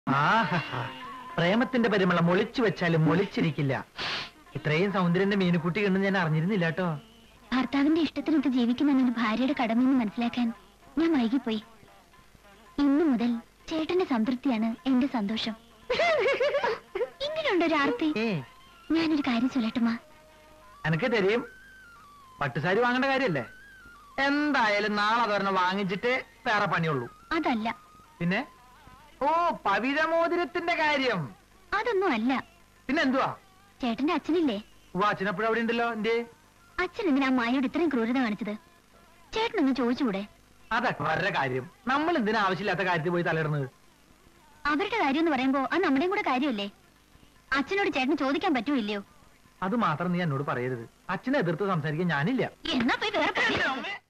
ആഹാ പ്രേമത്തിന്റെ പരിമളം ഒളിച്ചു വെച്ചാലും ഒളിച്ചിരിക്കില്ല ഇത്രയും സൗന്ദര്യന്റെ മീനുക്കുട്ടി കണ്ടെന്ന് ഞാൻ അറിഞ്ഞിരുന്നില്ല കേട്ടോ ഭർത്താവിന്റെ ഇഷ്ടത്തിനൊത്ത് ജീവിക്കുന്ന ഒരു ഭാര്യയുടെ കടമെന്ന് മനസ്സിലാക്കാൻ ഞാൻ വൈകിപ്പോയി ഇന്നു മുതൽ ചേട്ടന്റെ സംതൃപ്തിയാണ് എന്റെ സന്തോഷം ഇങ്ങനെയുണ്ട് ഒരു ആർത്തി ഏ ഞാനൊരു കാര്യം ചൊല്ലട്ടുമാ എനക്ക് തരും പട്ടുസാരി വാങ്ങേണ്ട കാര്യല്ലേ എന്തായാലും നാളെ അതൊരെണ്ണം വാങ്ങിച്ചിട്ട് വേറെ പണിയുള്ളൂ അതല്ല പിന്നെ ഓ പവിഴമോതിരത്തിന്റെ കാര്യം അതൊന്നും അല്ല പിന്നെ എന്തുവാ ചേട്ടന്റെ അച്ഛനില്ലേ വാച്ചിനപ്പോഴും അവിടെ ഉണ്ടല്ലോ എന്റെ അച്ഛൻ എന്തിനാ മായയോട് ഇത്രയും ക്രൂരത കാണിച്ചത് ചേട്ടനൊന്ന് ചോദിച്ചുകൂടെ അതൊക്കെ വളരെ കാര്യം നമ്മൾ എന്തിനാ ആവശ്യമില്ലാത്ത കാര്യത്തിൽ പോയി തലയിടുന്നത് അവരുടെ കാര്യം എന്ന് പറയുമ്പോ അത് നമ്മുടെയും കൂടെ കാര്യമല്ലേ അച്ഛനോട് ചേട്ടന് ചോദിക്കാൻ പറ്റുമോ ഇല്ലയോ അത് മാത്രം നീ എന്നോട് പറയരുത് അച്ഛനെ എതിർത്ത് സംസാരിക്കാൻ ഞാനില്ല എന്നാ പോയി വേറെ പണി.